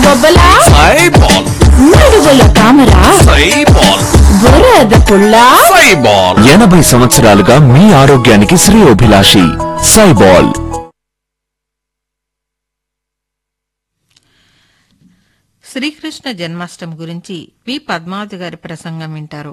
బొబ్బలా సైబాల్ నడువుల తామరా సైబాల్ బురద పుల్లా సైబాల్ ఎనభై సంవత్సరాలుగా మీ ఆరోగ్యానికి శ్రేయోభిలాషి సైబాల్ శ్రీకృష్ణ జన్మాష్టమి గురించి వి పద్మావతి గారి ప్రసంగం వింటారు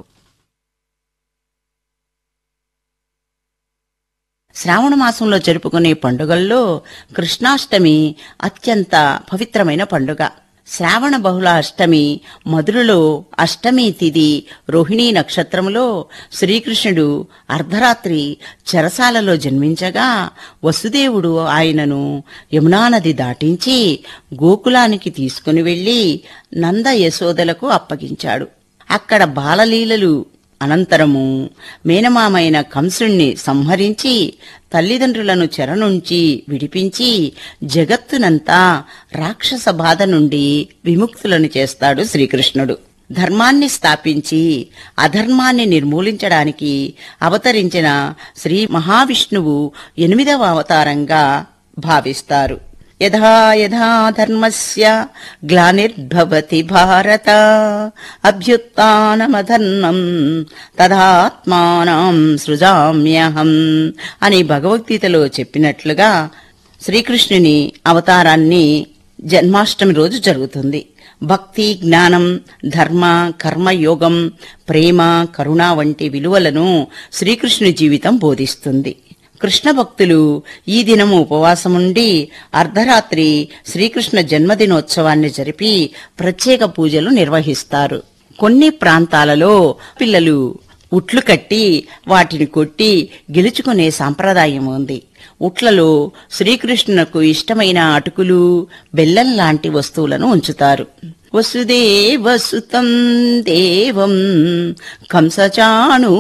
శ్రావణ మాసంలో జరుపుకునే పండుగల్లో కృష్ణాష్టమి అత్యంత పవిత్రమైన పండుగ శ్రావణ బహుళ అష్టమి మధురలో అష్టమి తిథి రోహిణీ నక్షత్రములో శ్రీకృష్ణుడు అర్ధరాత్రి చెరసాలలో జన్మించగా వసుదేవుడు ఆయనను యమునా నది దాటించి గోకులానికి తీసుకుని వెళ్లి నంద యశోదలకు అప్పగించాడు అక్కడ బాలలీలలు అనంతరము మేనమామైన కంసుణ్ణి సంహరించి తల్లిదండ్రులను చెర నుంచి విడిపించి జగత్తునంతా రాక్షస బాధ నుండి విముక్తులను చేస్తాడు శ్రీకృష్ణుడు ధర్మాన్ని స్థాపించి అధర్మాన్ని నిర్మూలించడానికి అవతరించిన శ్రీ మహావిష్ణువు ఎనిమిదవ అవతారంగా భావిస్తారు యథా యథా ధర్మస్య గ్లానిర్భవతి భారత అభ్యుత్నమధర్మం తదాత్మానం సృజామ్యహం అని భగవద్గీతలో చెప్పినట్లుగా శ్రీకృష్ణుని అవతారాన్ని జన్మాష్టమి రోజు జరుగుతుంది భక్తి జ్ఞానం ధర్మ కర్మయోగం ప్రేమ కరుణ వంటి విలువలను శ్రీకృష్ణుని జీవితం బోధిస్తుంది కృష్ణ భక్తులు ఈ దినము ఉపవాసముండి అర్ధరాత్రి శ్రీకృష్ణ జన్మదినోత్సవాన్ని జరిపి ప్రత్యేక పూజలు నిర్వహిస్తారు కొన్ని ప్రాంతాలలో పిల్లలు ఉట్లు కట్టి వాటిని కొట్టి గెలుచుకునే సాంప్రదాయం ఉంది ఉట్లలో శ్రీకృష్ణునకు ఇష్టమైన అటుకులు బెల్లం లాంటి వస్తువులను ఉంచుతారు వసుదేవసుతం దేవం కంసచాణు